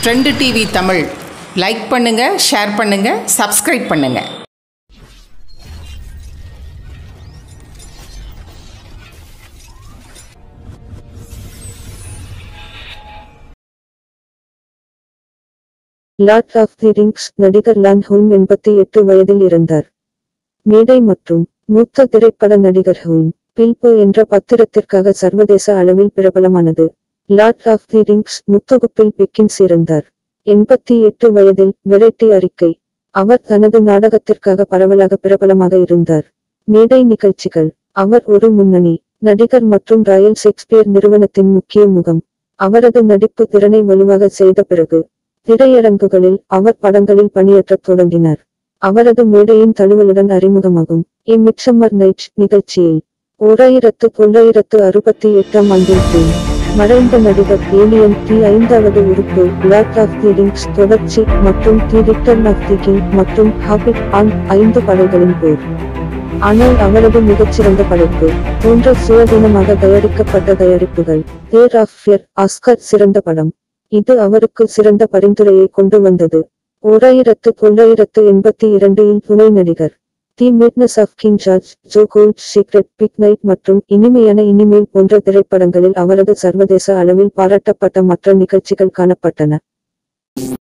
trend TV Tamil like பண்ணுங்கள் share பண்ணுங்கள் subscribe பண்ணுங்கள் லார்ட் ஆஃப் தி ரிங்ஸ் நடிகர் லான் ஹோம் எண்பத்தி எட்டு வயதில் இறந்தார் மேடை மற்றும் மூத்த திரைப்பட நடிகர் ஹோம் பில்போ என்ற பத்திரத்திற்காக சர்வதேச அளவில் பிரபலமானது லார்ட் ஆஃப் தி ரிங்ஸ் முத்தொகுப்பில் பிக்கின்ஸ் இறந்தார் எண்பத்தி எட்டு வயதில் வெரைட்டி அறிக்கை அவர் தனது நாடகத்திற்காக பரவலாக பிரபலமாக இருந்தார் மேடை நிகழ்ச்சிகள் அவர் ஒரு முன்னணி நடிகர் மற்றும் ராயல் ஷேக்ஸ்பியர் நிறுவனத்தின் முக்கிய முகம் அவரது நடிப்பு திறனை வலுவாக செய்த பிறகு திரையரங்குகளில் அவர் படங்களில் பணியாற்றத் தொடங்கினார் அவரது மேடையின் தழுவலுடன் அறிமுகமாகும் எ மிட்சம்மர் நைட் நிகழ்ச்சியில் ஓராயிரத்து தொள்ளாயிரத்து அறுபத்தி எட்டாம் ஆண்டில் பின் மறைந்த நடிகர் ஏலியன் தி ஐந்தாவது உறுப்பு லார்ட் ஆஃப் தி ரிங்ஸ் தொடர்ச்சி மற்றும் the Return of the King மற்றும் ஹாபிட் ஆன் ஐந்து படங்களின் போர் ஆனால் அவரது மிகச்சிறந்த படைப்பு போன்ற சுயாதீனமாக தயாரிக்கப்பட்ட தயாரிப்புகள் தேர் ஆஃப் ஃபியர் ஆஸ்கர் சிறந்த படம் இது அவருக்கு சிறந்த பரிந்துரையை கொண்டு வந்தது ஓராயிரத்து தொள்ளாயிரத்து எண்பத்தி இரண்டில் துணை நடிகர் the madness of King George Joe Gould secret big night மற்றும் இனிமையான இனிமேல் போன்ற திரைப்படங்களில் அவரது சர்வதேச அளவில் பாராட்டப்பட்ட மற்ற நிகழ்ச்சிகள் காணப்பட்டன